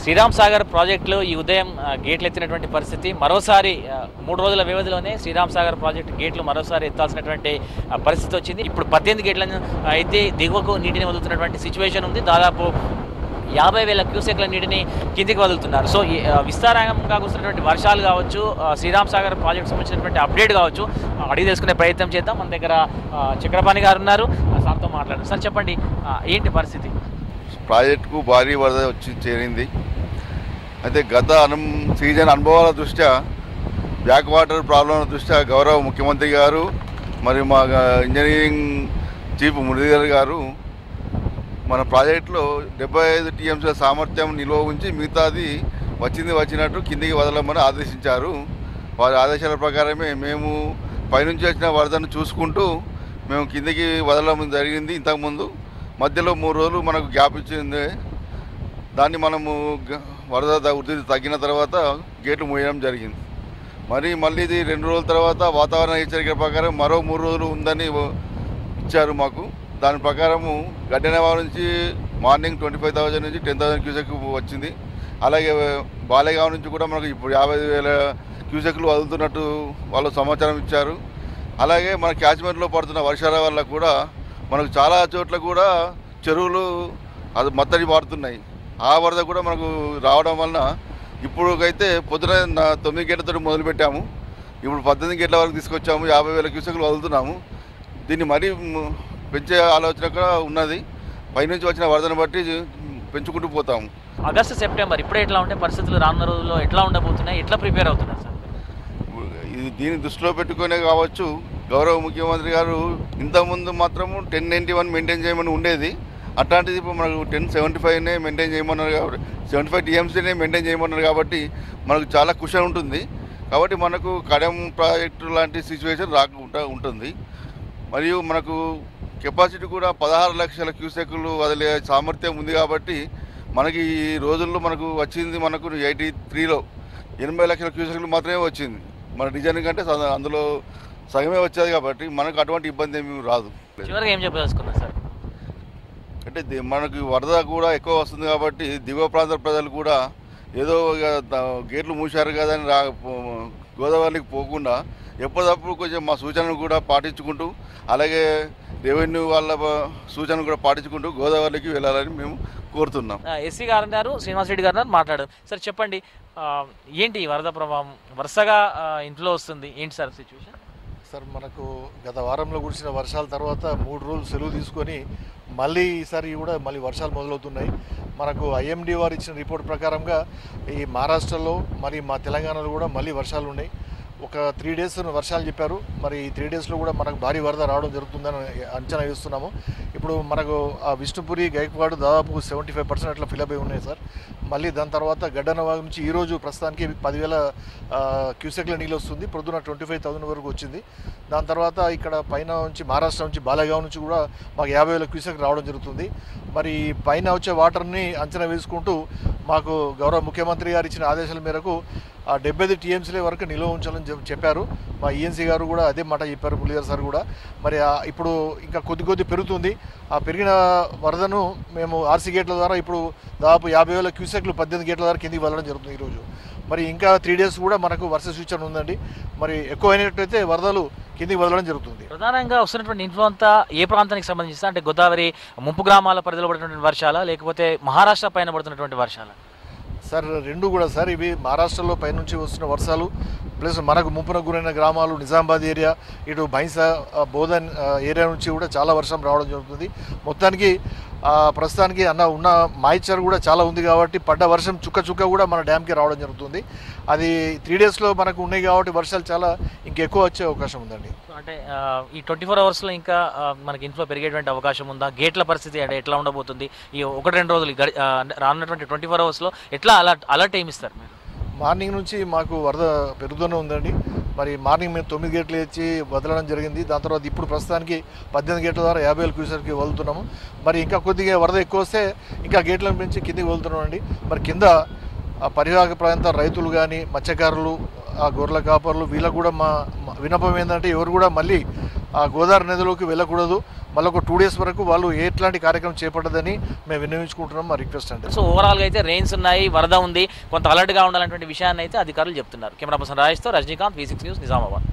శ్రీరామ్ సాగర్ ప్రాజెక్టులో ఈ ఉదయం ఆ, గేట్లు ఎత్తినటువంటి పరిస్థితి మరోసారి ఆ, మూడు రోజుల వ్యవధిలోనే శ్రీరామ్ సాగర్ ప్రాజెక్టు గేట్లు మరోసారి ఎత్తాల్సినటువంటి ఆ, పరిస్థితి వచ్చింది ఇప్పుడు పద్దెనిమిది గేట్లను ఆ, అయితే దిగువకు నీటిని వదులుతున్నటువంటి సిచ్యువేషన్ ఉంది దాదాపు యాభై వేల క్యూసెక్ల నీటిని కిందికి వదులుతున్నారు సో ఈ, ఆ, విస్తారంగా కురుస్తున్నటువంటి వర్షాలు కావచ్చు ఆ, శ్రీరామ్ సాగర్ ప్రాజెక్ట్ సంబంధించినటువంటి అప్డేట్ కావచ్చు ఆ, అడిగి తెలుసుకునే ప్రయత్నం చేద్దాం మన దగ్గర ఆ, చక్రపాణి గారు ఉన్నారు ఆ, సార్తో మాట్లాడారు సార్ చెప్పండి ఆ, ఏంటి పరిస్థితి ప్రాజెక్టుకు భారీ వరద వచ్చి చేరింది అయితే గత అను సీజన్ అనుభవాల దృష్ట్యా బ్యాక్ వాటర్ ప్రాబ్లం దృష్ట్యా గౌరవ ముఖ్యమంత్రి గారు మరియు మా ఇంజనీరింగ్ చీఫ్ మురళీధర్ గారు మన ప్రాజెక్టులో డెబ్బై ఐదు టీఎంసీల సామర్థ్యం నిల్వ ఉంచి మిగతాది వచ్చింది వచ్చినట్టు కిందికి వదలమని ఆదేశించారు వారి ఆదేశాల ప్రకారమే మేము పైనుంచి వచ్చిన వరదను చూసుకుంటూ మేము కిందికి వదలడం జరిగింది ఇంతకుముందు మధ్యలో మూడు రోజులు మనకు గ్యాప్ ఇచ్చింది దాన్ని మనము గ- వరద ద- ఉధృతి తగ్గిన తర్వాత గేట్లు మూయడం జరిగింది మరి మళ్ళీ ఇది రెండు రోజుల తర్వాత వాతావరణ హెచ్చరిక ప్రకారం మరో మూడు రోజులు ఉందని ఓ- ఇచ్చారు మాకు దాని ప్రకారము గడ్డెనవా నుంచి మార్నింగ్ ట్వంటీ ఫైవ్ థౌజండ్ నుంచి టెన్ థౌసండ్ క్యూసెక్ వచ్చింది అలాగే బాలేగావ్ నుంచి కూడా మనకు ఇప్పుడు యాభై వేల క్యూసెక్లు వదులుతున్నట్టు వాళ్ళు సమాచారం ఇచ్చారు అలాగే మన కాశ్మీర్లో పడుతున్న వర్షాల వల్ల కూడా మనకు చాలా చోట్ల కూడా చెరువులు అది మత్తడి పారుతున్నాయి ఆ వరద కూడా మనకు రావడం వలన ఇప్పుడుకైతే పొద్దున నా- తొమ్మిది గంటలతో మొదలుపెట్టాము ఇప్పుడు పద్దెనిమిది గంటల వరకు తీసుకొచ్చాము యాభై వేల క్యూసెక్లు వదులుతున్నాము దీన్ని మరీ మ్, పెంచే ఆలోచన కూడా ఉన్నది పైనుంచి వచ్చిన వరదను బట్టి పెంచుకుంటూ పోతాము ఆగస్టు సెప్టెంబర్ ఇప్పుడే ఎట్లా ఉంటే పరిస్థితులు రానున్న రోజుల్లో ఎట్లా ఉండబోతున్నాయి ఎట్లా ప్రిపేర్ అవుతున్నారు సార్ ఇది దీన్ని దృష్టిలో పెట్టుకునే కావచ్చు గౌరవ ముఖ్యమంత్రి గారు ఇంతకుముందు మాత్రము టెన్ నైంటీ వన్ మెయింటైన్ చేయమని ఉండేది అట్లాంటిది ఇప్పుడు మనకు టెన్ సెవెంటీ ఫైవ్నే మెయింటైన్ చేయమన్నారు కాబట్టి సెవెంటీ ఫైవ్ టీఎంసీనే మెయింటైన్ చేయమన్నారు కాబట్టి మనకు చాలా కుషన్ ఉంటుంది కాబట్టి మనకు కడెం ప్రాజెక్టు లాంటి సిచ్యువేషన్ రాకుండా ఉంటుంది మరియు మనకు కెపాసిటీ కూడా పదహారు లక్షల క్యూసెక్లు వదిలే సామర్థ్యం ఉంది కాబట్టి మనకి ఈ రోజుల్లో మనకు వచ్చింది మనకు ఎయిటీ త్రీలో ఎనభై లక్షల క్యూసెక్లు మాత్రమే వచ్చింది మన డిజైన్ కంటే సగ- అందులో సగమే వచ్చేది కాబట్టి మనకు అటువంటి ఇబ్బంది ఏమీ రాదు చివరిగా ఏం చెప్పదలుచుకున్నారు సార్ అంటే ది- మనకి వరద కూడా ఎక్కువ వస్తుంది కాబట్టి దిగువ ప్రాంత ప్రజలు కూడా ఏదో ఇక ద- గేట్లు మూసారు కదా అని రా పో- గోదావరికి పోకుండా ఎప్పటికప్పుడు కొంచెం మా సూచనలు కూడా పాటించుకుంటూ అలాగే రెవెన్యూ వాళ్ళ ప- సూచనలు కూడా పాటించుకుంటూ గోదావరికి వెళ్ళాలని మేము కోరుతున్నాం ఎస్సీ గారు ఉన్నారు శ్రీనివాస్ రెడ్డి గారు ఉన్నారు మాట్లాడారు సార్ చెప్పండి ఆ, ఏంటి ఈ వరద ప్రభావం వరుసగా ఆ, ఇంట్లో వస్తుంది ఏంటి సార్ సిచ్యువేషన్ సార్ మనకు గత వారంలో కురిసిన వర్షాల తర్వాత మూడు రోజులు సెలవు తీసుకొని మళ్ళీ ఈసారి కూడా మళ్ళీ వర్షాలు మొదలవుతున్నాయి మనకు ఐఎండి వారు ఇచ్చిన రిపోర్ట్ ప్రకారంగా ఈ మహారాష్ట్రలో మరి మా తెలంగాణలో కూడా మళ్ళీ వర్షాలు ఉన్నాయి ఒక త్రీ డేస్ వర్షాలు చెప్పారు మరి ఈ త్రీ డేస్లో కూడా మనకు భారీ వరద రావడం జరుగుతుందని అంచనా వేస్తున్నాము ఇప్పుడు మనకు ఆ విష్ణుపురి గైక్వాడ్ దాదాపు సెవెంటీ ఫైవ్ పర్సెంట్ అట్లా ఫిలప్ అయి ఉన్నాయి సార్ మళ్ళీ దాని తర్వాత గడ్డనవాగ్ నుంచి ఈ రోజు ప్రస్తుతానికి పదివేల ఆ, క్యూసెక్ల నీళ్ళు వస్తుంది ప్రొద్దున ట్వంటీ ఫైవ్ థౌసండ్ వరకు వచ్చింది దాని తర్వాత ఇక్కడ పైన నుంచి మహారాష్ట్ర నుంచి బాలగావ్ నుంచి కూడా మాకు యాభై వేల క్యూసెక్ రావడం జరుగుతుంది మరి పైన వచ్చే వాటర్ని అంచనా వేసుకుంటూ మాకు గౌరవ ముఖ్యమంత్రి గారు ఇచ్చిన ఆదేశాల మేరకు ఆ డెబ్బై ఐదు టీఎంసీల వరకు నిల్వ ఉంచాలని చెప్- చెప్పారు మా ఈఎన్సీ గారు కూడా అదే మాట చెప్పారు పులిగారు సార్ కూడా మరి ఆ ఇప్పుడు ఇంకా కొద్ది కొద్ది పెరుగుతుంది ఆ పెరిగిన వరదను మేము ఆర్సీ గేట్ల ద్వారా ఇప్పుడు దాదాపు యాభై వేల క్యూసెక్లు పద్దెనిమిది గేట్ల ద్వారా కిందికి వదలడం జరుగుతుంది ఈరోజు మరి ఇంకా త్రీ డేస్ కూడా మనకు వర్ష సూచన ఉందండి మరి ఎక్కువ అయినట్టయితే వరదలు కిందికి వదలడం జరుగుతుంది ప్రధానంగా వస్తున్నటువంటి ఇన్ఫ్లో అంతా ఏ ప్రాంతానికి సంబంధించి అంటే గోదావరి ముంపు గ్రామాల పరిధిలో పడుతున్నటువంటి వర్షాల లేకపోతే మహారాష్ట్ర పైన పడుతున్నటువంటి వర్షాల సార్ రెండు కూడా సార్ ఇవి మహారాష్ట్రలో పైనుంచి వస్తున్న వర్షాలు ప్లస్ మనకు ముంపున గురైన గ్రామాలు నిజామాబాద్ ఏరియా ఇటు బైన్సా ఆ, బోధన్ ఆ, ఏరియా నుంచి కూడా చాలా వర్షం రావడం జరుగుతుంది మొత్తానికి ఆ, ప్రస్తుతానికి అన్న ఉన్న మాయిచర్ కూడా చాలా ఉంది కాబట్టి పడ్డ వర్షం చుక్క చుక్క కూడా మన డ్యామ్కి రావడం జరుగుతుంది అది త్రీ డేస్లో మనకు ఉన్నాయి కాబట్టి వర్షాలు చాలా ఇంకెక్కువ వచ్చే అవకాశం ఉందండి అంటే ఆ, ఈ ట్వంటీ ఫోర్ అవర్స్లో ఇంకా ఆ, మనకి ఇన్ఫ్లో పెరిగేటువంటి అవకాశం ఉందా గేట్ల పరిస్థితి అంటే ఎట్లా ఉండబోతుంది ఈ ఒకటి రెండు రోజులు గడి ఆ, రానున్నటువంటి ట్వంటీ ఫోర్ అవర్స్లో ఎట్లా అలర్ట్ అలర్ట్ ఏమి ఇస్తారు మీరు మార్నింగ్ నుంచి మాకు వరద పెరుగుతూనే ఉందండి మరి మార్నింగ్ మేము తొమ్మిది గేట్లు ఇచ్చి వదలడం జరిగింది దాని తర్వాత ఇప్పుడు ప్రస్తుతానికి పద్దెనిమిది గేట్ల ద్వారా యాభై వేల క్యూసర్కి వదులుతున్నాము మరి ఇంకా కొద్దిగా వరద ఎక్కువ వస్తే ఇంకా గేట్లను పెంచి కిందికి వదులుతున్నామండి మరి కింద ఆ పరివాహక ప్రాంత రైతులు కానీ మత్స్యకారులు ఆ గొర్రెల కాపర్లు వీళ్ళకు కూడా మా మా విన్నపం ఏంటంటే ఎవరు కూడా మళ్ళీ ఆ గోదావరి నదిలోకి వెళ్ళకూడదు మళ్ళీ ఒక టూ డేస్ వరకు వాళ్ళు ఎట్లాంటి కార్యక్రమం చేపట్టదని మేము విన్నవించుకుంటున్నాం మా రిక్వెస్ట్ అంటే సో ఓవరాల్గా అయితే రెయిన్స్ ఉన్నాయి వరద ఉంది కొంత అలర్ట్గా ఉండాలన్నటువంటి విషయాన్ని అయితే అధికారులు చెప్తున్నారు కెమెరా పర్సన్ రాజేష్తో Rajinikanth V six news Nizamabad